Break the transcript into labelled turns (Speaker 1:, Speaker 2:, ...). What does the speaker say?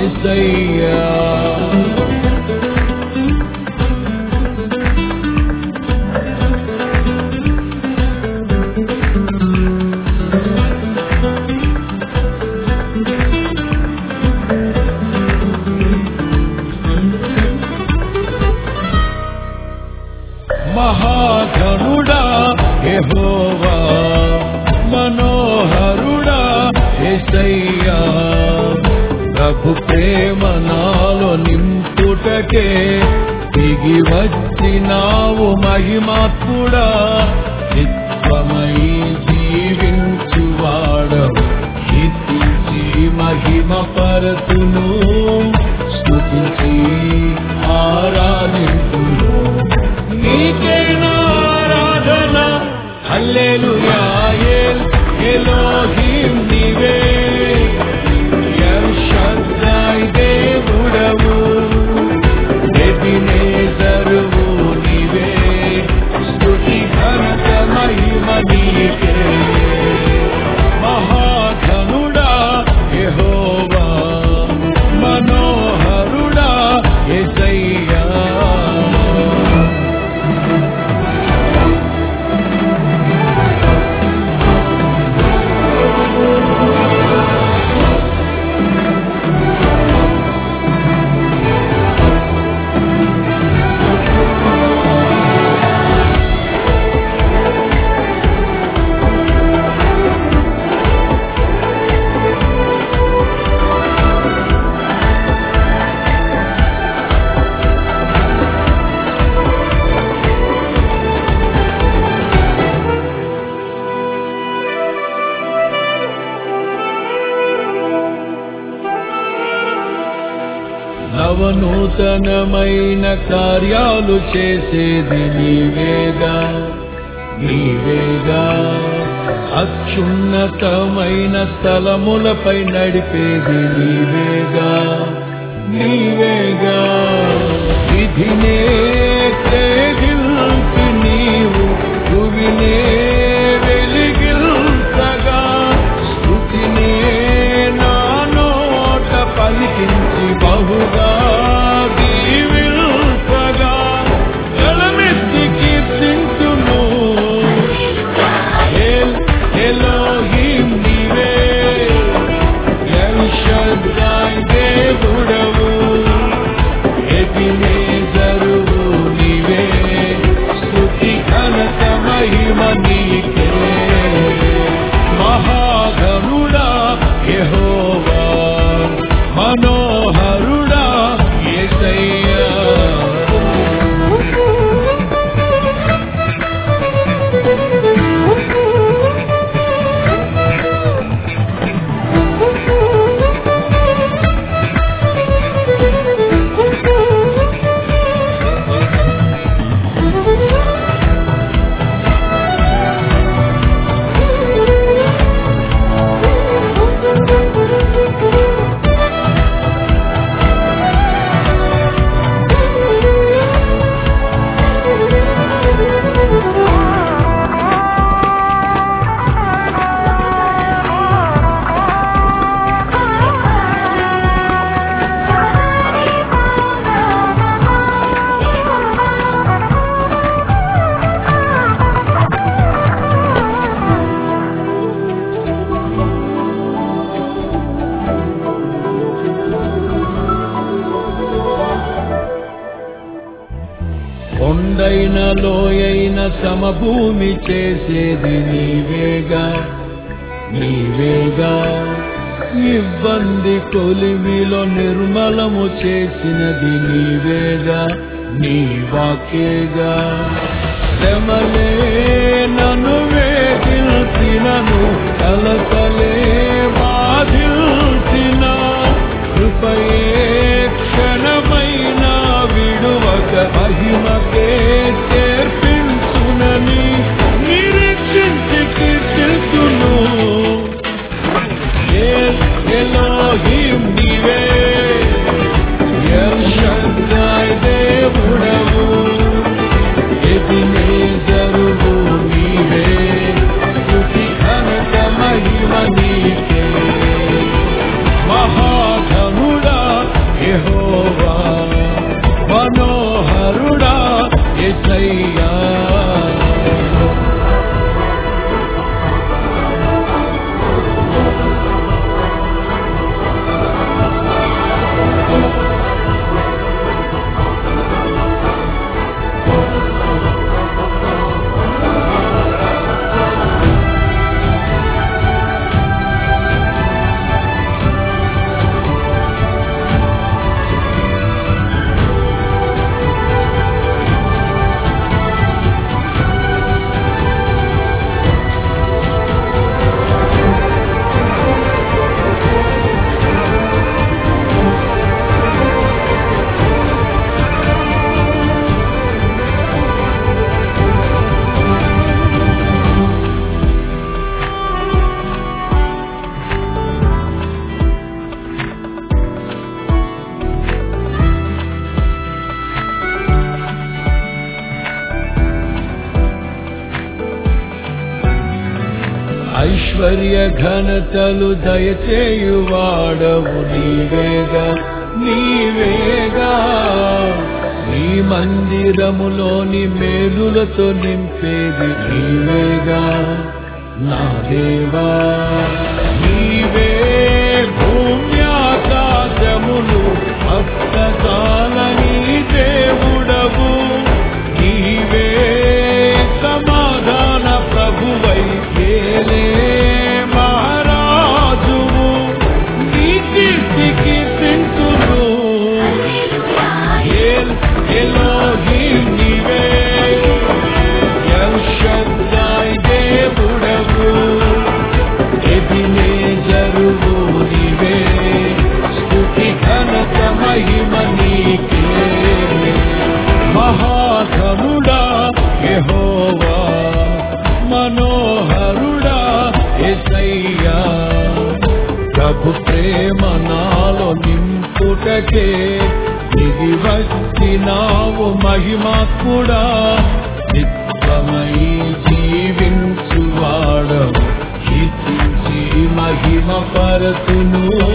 Speaker 1: యేసయ్యా మహాఘనుడా యెహోవా మనోహరుడా యేసయ్యా ప్రభు ప్రేమ నాలో నింపుటకే దిగి వచ్చినావు మహిమాత్ముడా నిత్యమై జీవించువాడవు కీర్తించి మహిమ పరతును స్తుతించి ఆరాధించును నీకే నారాధన హల్లెలూయా ఎల్ ఎలోహిం నీవే ఎల్ షద్దై దేవుడవు ఎబినేజరువు నీవే స్తుతి ఘనత మహిమ నీకే మహాఘనుడా యెహోవా మనోహరుడా యేసయ్యా నవనూతనమైన కార్యాలు చేసేది నీవేగా నీవేగా అత్యున్నతమైన స్థలములపై నడిపేది నీవేగా నీవేగా విధినే తేగిల్చి నీవు భువినే వెలిగిల్చగా స్థుతినే నా నోట పలికించి బహుగా దీవిల్చగా గలమెత్తి కీర్తించును ఎల్ ఎలోహిం నీవే ఎల్ షద్దై దేవుడవు ఎబినేజరువు నీవే స్తుతి ఘనత మహిమ నీకే మహాగరుడా యెహోవా మనోహరుడా యేసయ్యా కొండైన లోయైన సమభూమి చేసేది నీవేగా నీవేగా ఇబ్బంది కొలిమిలో నిర్మలము చేసినది నీవేగా నీ వాక్యేగా శ్రమలే నన్ను వేగిల్చినను కలతలే బాధిల్చిన కృపయే క్షణమైన విడువక మహిమకే చేర్పించునని నిరీక్షించి కీర్తిస్తును ఎల్ ఎలోహిం నీవే ఎల్ షద్దై దేవుడవు ఎబినేజరువు నీవే స్తుతి ఘనత మహిమ ఐశ్వర్య ఘనతలు దయచేయువాడవు నీవేగా నీవేగా నీ మందిరములోని మేలులతో నింపేది నీవేగా నా దేవా నీవే భూమ్యాకాశములు హస్తకాలని దేవుడవు నీవే సమాధాన ప్రభువై ఏలే మహారాజువు నీ కీర్తికి తింటును ఏల్ ఎలోహిం నీవే ఎల్ షద్దై దేవుడవు ఎబినేజరువు నీవే స్తుతి ఘనత మహిమ నీకే మహాఘనుడా యెహోవా మనోహరుడా ఎసయ్యా ప్రభు ప్రేమ నాలో నింపుటకే దిగి వచ్చినావు మహిమాత్ముడా నిత్యమై జీవించువాడవు కీర్తించి మహిమ పరతును